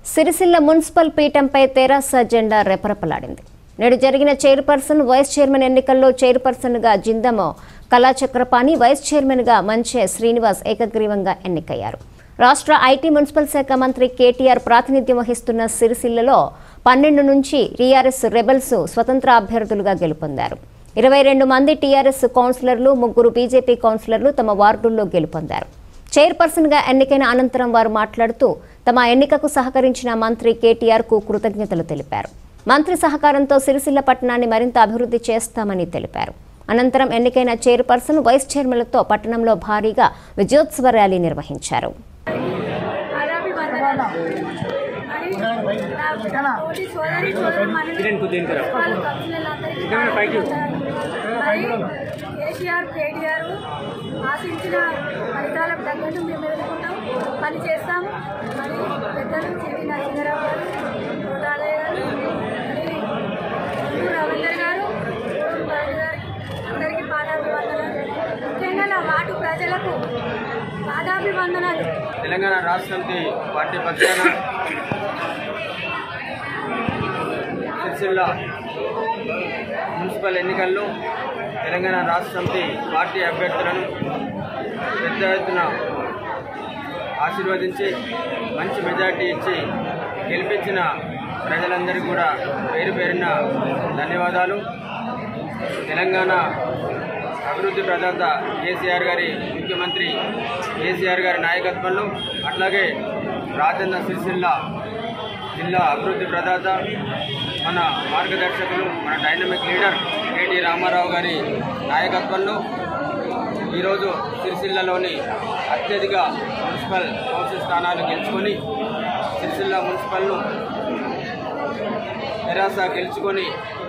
Sircilla municipal పీఠంపై తెరాస జెండా రెపరెపలాడింది నేడు జరిగిన చైర్పర్సన్ వైస్ చైర్మన్ ఎన్నికల్లో చైర్పర్సన్గా జిందమో కళాచక్రపాణి వైస్ చైర్మన్గా మంచే శ్రీనివాస్ ఏకగ్రీవంగా ఎన్నికయ్యారు రాష్ట్ర ఐటీ మున్సిపల్ శాఖ మంత్రి కేటీఆర్ ప్రాతినిధ్యం వహిస్తున్న సిరిసిల్లలో పన్నెండు నుంచి టీఆర్ఎస్ రెబల్స్ స్వతంత్ర అభ్యర్థులుగా గెలుపొందారు ఇరవై రెండు మంది టీఆర్ఎస్ కౌన్సిలర్లు ముగ్గురు బీజేపీ కౌన్సిలర్లు తమ వార్డుల్లో గెలుపొందారు చైర్పర్సన్ గా ఎన్నికైన అనంతరం వారు మాట్లాడుతూ తమ ఎన్నికకు సహకరించిన మంత్రి కేటీఆర్ కు కృతజ్ఞతలు తెలిపారు మంత్రి సహకారంతో సిరిసిల్ల పట్టణాన్ని మరింత అభివృద్ధి చేస్తామని తెలిపారు అనంతరం ఎన్నికైన చైర్పర్సన్ వైస్ చైర్మన్లతో పట్టణంలో భారీగా విజయోత్సవ ర్యాలీ నిర్వహించారు ఆదాబి వందనాలు. మరి నా తోటి సోదరి సోదరుమణులు, వాళ్ళ కౌన్సిలర్లందరికీ మరి కేసీఆర్ కేటీఆర్ ఆశించిన ఫలితాలకు తగ్గట్టు మేము ఎదుర్కొంటాం పని చేస్తాం మరి పెద్దలు చిట్టి నరసింహరావు గారు కోటాలయ్య గారు మరి గుంటూరు రవీందర్ గారు కోడూరు బాబు గారు అందరికీ పాదాభివందనాలు ముఖ్యంగా నా వాటు ప్రజలకు పాదాభివందనాలు తెలంగాణ రాష్ట్ర సమితి పార్టీ పక్షాన సిరిసిల్ల మున్సిపల్ ఎన్నికల్లో తెలంగాణ రాష్ట్ర సమితి పార్టీ అభ్యర్థులను పెద్ద ఎత్తున ఆశీర్వదించి మంచి మెజార్టీ ఇచ్చి గెలిపించిన ప్రజలందరికీ కూడా పేరు పేరిన ధన్యవాదాలు తెలంగాణ అభివృద్ధి ప్రదాత కేసీఆర్ గారి ముఖ్యమంత్రి కేసీఆర్ గారి నాయకత్వంలో అట్లాగే రాజన్న సిరిసిల్ల జిల్లా అభివృద్ధి ప్రదాత మన మార్గదర్శకులు మన డైనమిక్ లీడర్ కేటీ రామారావు గారి నాయకత్వంలో ఈరోజు సిరిసిల్లలోని అత్యధిక మున్సిపల్ కౌన్సిల్ స్థానాలు గెలుచుకొని సిరిసిల్ల మున్సిపల్ను తెరాస గెలుచుకొని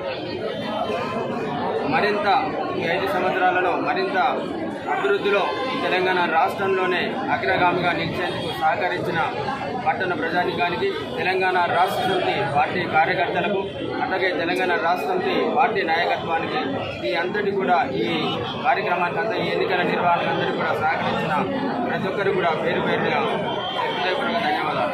మరింత ఈ ఐదు సంవత్సరాలలో మరింత అభివృద్ధిలో ఈ తెలంగాణ రాష్ట్రంలోనే అగ్రగామిగా నిలిచేందుకు సహకరించిన పట్టణ ప్రజానికానికి తెలంగాణ రాష్ట్ర సమితి పార్టీ కార్యకర్తలకు అట్లాగే తెలంగాణ రాష్ట్ర సమితి పార్టీ నాయకత్వానికి ఈ అంతటి కూడా ఈ కార్యక్రమానికి అంతా ఈ ఎన్నికల నిర్వహణ అందరికీ కూడా సహకరించిన ప్రతి ఒక్కరు కూడా పేరు పేరుగా హృదయపూర్వక ధన్యవాదాలు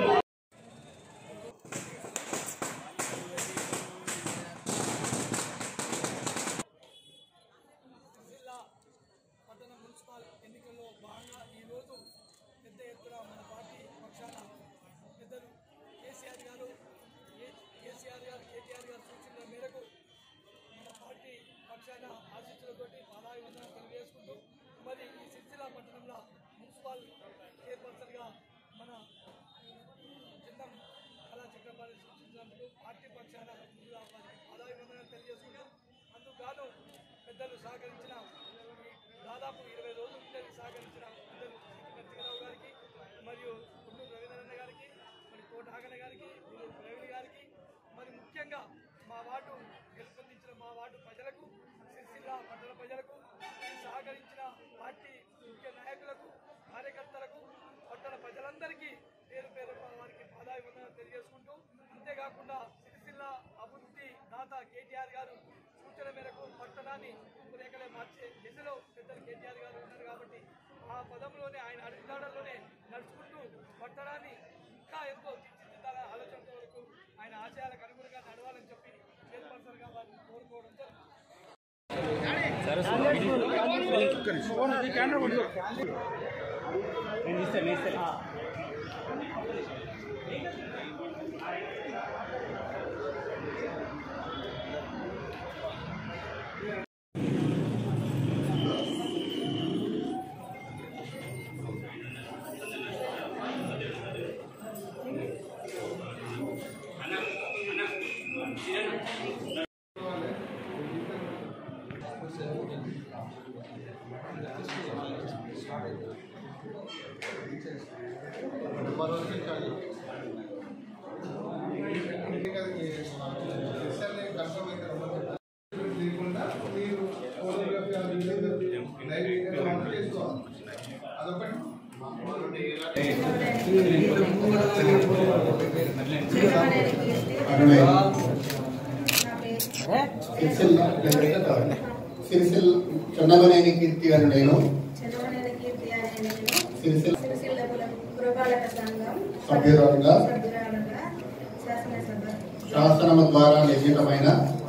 జిల్లా పట్టణ మున్సిపల్ ఎన్నికల్లో భాగంగా ఈరోజు పెద్ద ఎత్తున మన పార్టీ పక్షాన పెద్దలు కేసీఆర్ గారు ఏ- కేసీఆర్ గారు కేటీఆర్ గారు సూచనల మేరకు మన పార్టీ పక్షాన ఆశీస్సులతోటి పాదాభివందనం తెలియజేసుకుంటూ మరి ఈ సిరిసిల్ల పట్టణంలో మున్సిపల్ చైర్పర్సన్గా మన చింతం కళా చక్రపాణి సూచించినందుకు పార్టీ పక్షాన ముందుగా వారికి పాదాభివందనాలు తెలియజేసుకుంటూ అందుకు గాను పెద్దలు సహకరించిన దాదాపు ఇరవై రోజుల నుండి సహకరించిన పెద్దలు నరసింహరావు గారికి మరియు గుండూరు రవీంద్రన్న గారికి మరి కోట ఆగన గారికి గుండూరు ప్రవీణ్ గారికి మరి ముఖ్యంగా మా వార్డు గెలుపొందించిన మా వార్డు ప్రజలకు సిరిసిల్ల పట్టణ ప్రజలకు సహకరించిన పార్టీ ముఖ్య నాయకులకు కార్యకర్తలకు పట్టణ ప్రజలందరికీ పేరు పేరు వారికి పాదాభివందనాలు తెలియజేసుకుంటూ అంతేకాకుండా సిరిసిల్ల అభివృద్ధి దాత కేటీఆర్ గారు సూచన మేరకు పట్టణాన్ని రూపురేఖలే మార్చే దిశలో పెద్దలు కేటీఆర్ గారు ఉన్నారు కాబట్టి ఆ పదంలోనే ఆయన అడుగుదాడల్లోనే నడుచుకుంటూ పట్టణాన్ని ఇంకా ఎంతో తీర్చిదిద్దాలనే ఆలోచనతో వరకు ఆయన ఆశయాలకు అనుగుణంగా నడవాలని చెప్పి చైర్పర్సన్గా వారిని కోరుకోవడం జరుగుతుంది సిరిసిల్ చందమనేని కీర్తి అని నేను చంద్రబాబు కీర్తి అనే నేను సిరిసిల్ సిరిసిల్ల పురపాలక సంఘం సభ్యురాలుగా సభ్యురాలను శాసనము ద్వారా నిర్మితమైన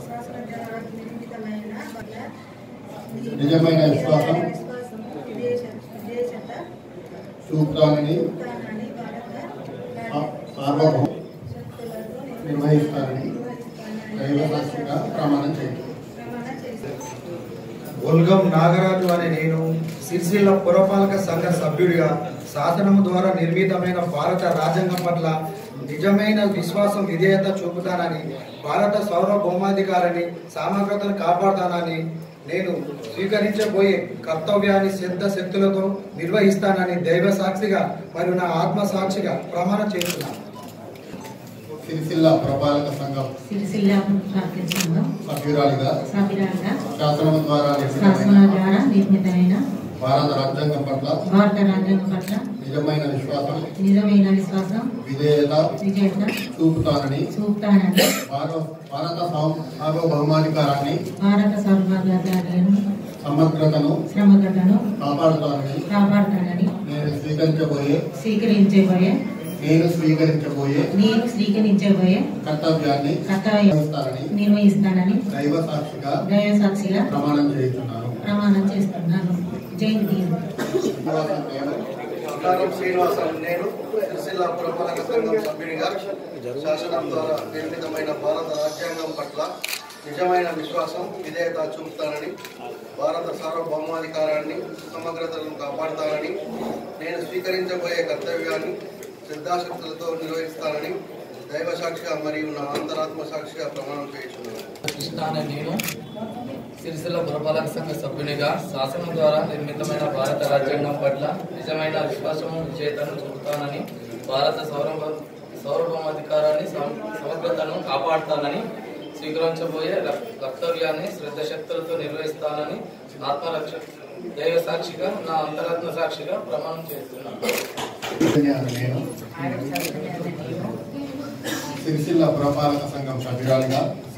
నిజమైన విశ్వాసం సూత్రాలని సార్వభౌమ నిర్వహిస్తానని దైవ సాక్షిగా ప్రమాణం చేయండి ఒల్గం నాగరాజు అనే నేను సిరిసిల్ల పురపాలక సంఘ సభ్యుడిగా శాసనము ద్వారా నిర్మితమైన భారత రాజ్యాంగం పట్ల నిజమైన విశ్వాసం విధేయత చూపుతానని భారత సార్వభౌమాధికారాన్ని సమగ్రతను కాపాడుతానని నేను స్వీకరించబోయే కర్తవ్యాన్ని సిద్ధ శక్తులతో నిర్వహిస్తానని దైవ సాక్షిగా మరియు నా ఆత్మ సాక్షిగా ప్రమాణం చేస్తున్నాను సిరిసిల్ల పురపాలక సంఘం సిరిసిల్ల ప్రార్థన సంఘం సభ్యురాలిగా సభ్యురాలుగా శాసనము ద్వారా శాసన నిర్మితమైన ద్వారా నిర్మితమైన భారత రాజ్యాంగం పట్ల భారత రాజ్యాంగం పట్ల నిజమైన విశ్వాసం నిజమైన విశ్వాసం విధేయత విజేత చూపుతానని చూపుతానని భారత భారత సార్వ- సార్వభౌమాధికారాన్ని భారత సర్వగాలను సమగ్రతను శ్రమగతను కాపాడుతానని కాపాడుతానని నేను స్వీకరించబోయే స్వీకరించబోయే నేను స్వీకరించబోయే నేను స్వీకరించబోయే కర్తవ్యాన్ని కర్తవ్యం నిర్వహిస్తానని నిర్వహిస్తానని దైవ సాక్షిగా దైవ సాక్షిగా ప్రమాణం చేస్తున్నాను ప్రమాణం చేస్తున్నాను జయంతి విశ్వాసం నేను బంగారం శ్రీనివాసం నేను సిరిసిల్ల పురపాలక సంఘం సభ్యుడిగా శాసనం ద్వారా నిర్మితమైన భారత రాజ్యాంగం పట్ల నిజమైన విశ్వాసం విధేయత చూపుతానని భారత సార్వభౌమాధికారాన్ని సమగ్రతను కాపాడుతానని నేను స్వీకరించబోయే కర్తవ్యాన్ని శ్రద్ధాశక్తులతో నిర్వహిస్తానని దైవ సాక్షిగా మరియు నా అంతరాత్మ సాక్షిగా ప్రమాణం చేయించున్నాను కృష్ణ అనే నేను సిరిసిల్ల పురపాలక సంఘ సభ్యునిగా శాసనం ద్వారా నిర్మితమైన భారత రాజ్యాంగం పట్ల నిజమైన విశ్వాసము విజేతను చూపుతానని భారత సౌరభ సౌరభౌమాధికారాన్ని సమ- సమగ్రతను కాపాడుతానని స్వీకరించబోయే ర- కర్తవ్యాన్ని శ్రద్ధశక్తులతో నిర్వహిస్తానని ఆత్మరక్ష దైవ సాక్షిగా నా అంతరాత్మ సాక్షిగా ప్రమాణం చేస్తున్నాను నేను సిరిసిల్ల పురపాలక సంఘం సభ్యురాలిగా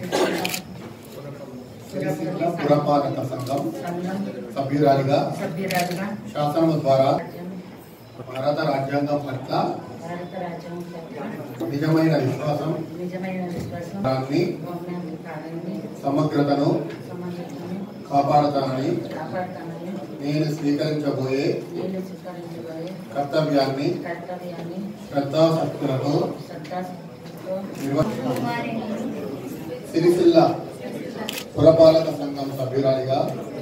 సిరిసిల్ల పురపాలక సంఘం సభ్యురాలిగా సభ్యురాలుగా శాసనము ద్వారా భారత రాజ్యాంగం పట్ల భారత రాజ్యాంగం పట్ల నిజమైన విశ్వాసం నిజమైన విశ్వాసం దాన్ని భౌమాధికారాన్ని సమగ్రతను సమగ్రతను కాపాడుతానని కాపాడుతానని నేను స్వీకరించబోయే నేను స్వీకరించబోయే కర్తవ్యాన్ని కర్తవ్యాన్ని శ్రద్ధాశక్తులతో శ్రద్ధాశక్తితో నిర్వ సిరిసిల్ల పురపాలక సంఘం సభ్యురాలిగా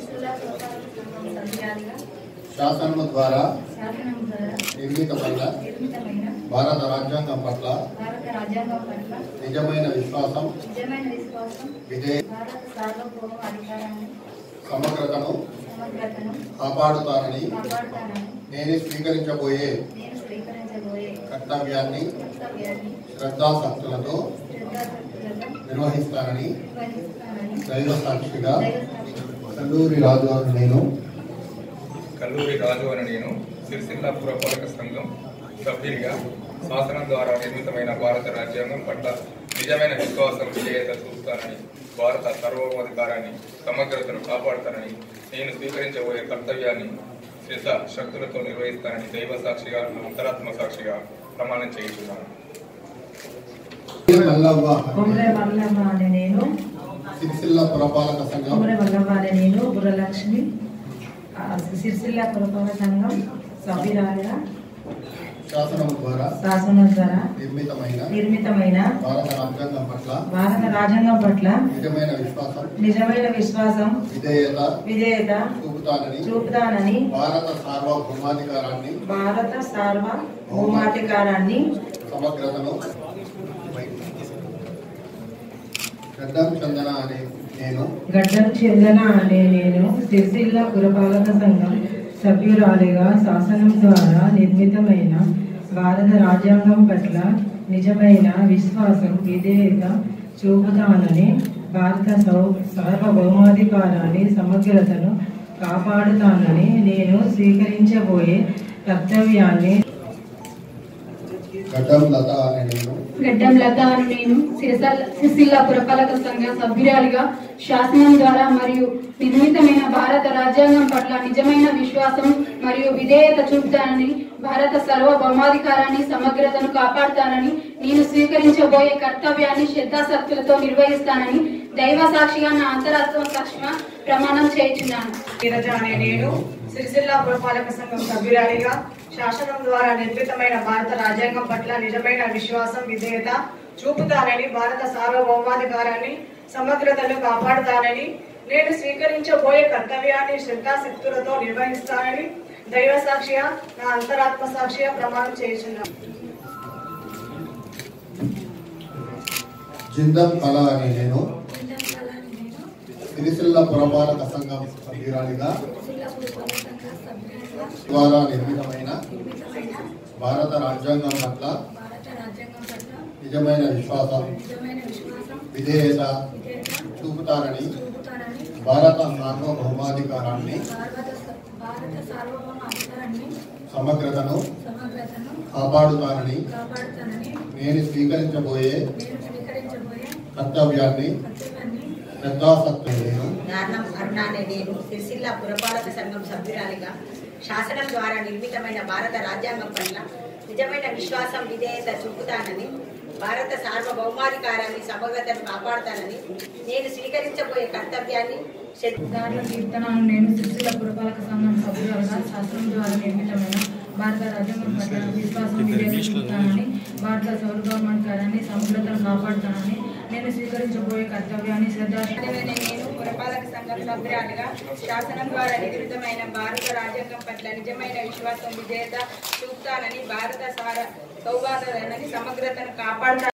శాసనము ద్వారా శాసనం ద్వారా నిర్మితమైన నిర్మితమైన భారత రాజ్యాంగం పట్ల భారత రాజ్యాంగం పట్ల నిజమైన విశ్వాసం నిజమైన విశ్వాసం విధేయ భారత సార్వభౌమ అధికారాన్ని సమగ్రతను సమగ్రతను కాపాడుతానని కాపాడుతానని నేను స్వీకరించబోయే నేను స్వీకరించబోయే కర్తవ్యాన్ని కర్తవ్యాన్ని శ్రద్ధాశక్తులతో శ్రద్ధాశక్తులతో నిర్వహిస్తానని నిర్వహిస్తానని దైవ సాక్షిగా దైవ సాక్షిగా కల్లూరి రాజు అని నేను కల్లూరి రాజు అని నేను సిరిసిల్ల పురపాలక సంఘం సభ్యునిగా శాసనం ద్వారా నిర్మితమైన భారత రాజ్యాంగం పట్ల నిజమైన విశ్వాసం విజేత చూపుతానని భారత సార్వభౌమాధికారాన్ని సమగ్రతను కాపాడుతానని నేను స్వీకరించబోయే కర్తవ్యాన్ని శ్రద్ధ శక్తులతో నిర్వహిస్తానని దైవ సాక్షిగా నా అంతరాత్మ సాక్షిగా ప్రమాణం చేయించున్నాను మల్లవ్వ అని కొమరే నేను మల్లమ్మ అనే నేను సిరిసిల్ల పురపాలక సంఘం కొమరే మల్లమ్మ అనే నేను గురలక్ష్మి ఆ, సిరిసిల్ల పురపాలక సంఘం సభ్యురాలుగా శాసనం ద్వారా శాసనం ద్వారా నిర్మితమైన నిర్మితమైన భారత రాజ్యాంగం పట్ల భారత రాజ్యాంగం పట్ల నిజమైన విశ్వాసం నిజమైన విశ్వాసం విధేయత విధేయత చూపుతానని చూపుతానని భారత సార్వభౌమాధికారాన్ని భారత సార్వభౌమాధికారాన్ని సమగ్రతను గడ్డం చందన అనే నేను గడ్డం చందన అనే నేను సిరిసిల్ల పురపాలక సంఘం సభ్యురాలిగా శాసనం ద్వారా నిర్మితమైన భారత రాజ్యాంగం పట్ల నిజమైన విశ్వాసం విధేయత చూపుతానని భారత సౌ సార్వభౌమాధికారాన్ని సమగ్రతను కాపాడుతానని నేను స్వీకరించబోయే కర్తవ్యాన్ని గడ్డం లత అనే నేను గడ్డం లత అని నేను సిరిసల్- సిరిసిల్ల పురపాలక సంఘ సభ్యురాలిగా శాసనం ద్వారా మరియు నిర్మితమైన భారత రాజ్యాంగం పట్ల నిజమైన విశ్వాసం మరియు విధేయత చూపుతానని భారత సార్వభౌమాధికారాన్ని సమగ్రతను కాపాడుతానని నేను స్వీకరించబోయే కర్తవ్యాన్ని శ్రద్ధాశక్తులతో నిర్వహిస్తానని దైవ సాక్షిగా నా అంతరాత్మ సాక్షిగా ప్రమాణం చేయించున్నాను నీరజ అనే నేను సిరిసిల్ల పురపాలక సంఘం సభ్యురాలిగా శాసనం ద్వారా నిర్మితమైన భారత రాజ్యాంగం పట్ల నిజమైన విశ్వాసం విధేయత చూపుతానని భారత సార్వభౌమాధికారాన్ని సమగ్రతను కాపాడుతానని నేను స్వీకరించబోయే కర్తవ్యాన్ని శ్రద్ధాశక్తులతో నిర్వహిస్తానని దైవ సాక్షిగా నా అంతరాత్మ సాక్షిగా ప్రమాణం చేస్తున్నాను జిందం కళ అని నేను సిరిసిల్ల పురపాలక సంఘం సభ్యురాలిగా ద్వారా నిర్మితమైన భారత రాజ్యాంగం పట్ల నిజమైన విశ్వాసం విధేయత చూపుతానని భారత సార్వభౌమాధికారాన్ని భారత సార్వభౌమ అధికారాన్ని సమగ్రతను సమగ్రతను కాపాడుతానని కాపాడుతానని నేను స్వీకరించబోయే నేను స్వీకరించబోయే కర్తవ్యాన్ని కర్తవ్యాన్ని శ్రద్ధాసక్తి నేను నార్నం అరుణ అనే నేను సిరిసిల్ల పురపాలక సంఘం సభ్యురాలిగా శాసనం ద్వారా నిర్మితమైన భారత రాజ్యాంగం పట్ల నిజమైన విశ్వాసం విధేయత చూపుతానని భారత సార్వభౌమాధికారాన్ని సమగ్రతను కాపాడుతానని నేను స్వీకరించబోయే కర్తవ్యాన్ని శ్రద్ధ- దారుల కీర్తనను నేను సిరిసిల్ల పురపాలక సంఘం సభ్యురాలుగా శాసనం ద్వారా నిర్మితమైన భారత రాజ్యాంగం పట్ల విశ్వాసం విధేయత చూపుతానని భారత సార్వభౌమాధికారాన్ని సమగ్రతను కాపాడుతానని నేను స్వీకరించబోయే కర్తవ్యాన్ని శ్రద్ధ నిజమైన నేను పురపాలక సంఘం సభ్యురాలుగా శాసనం ద్వారా నిర్మితమైన భారత రాజ్యాంగం పట్ల నిజమైన విశ్వాసం విధేయత చూపుతానని భారత సార సౌహార్దాన్ని సమగ్రతను కాపాడుతానని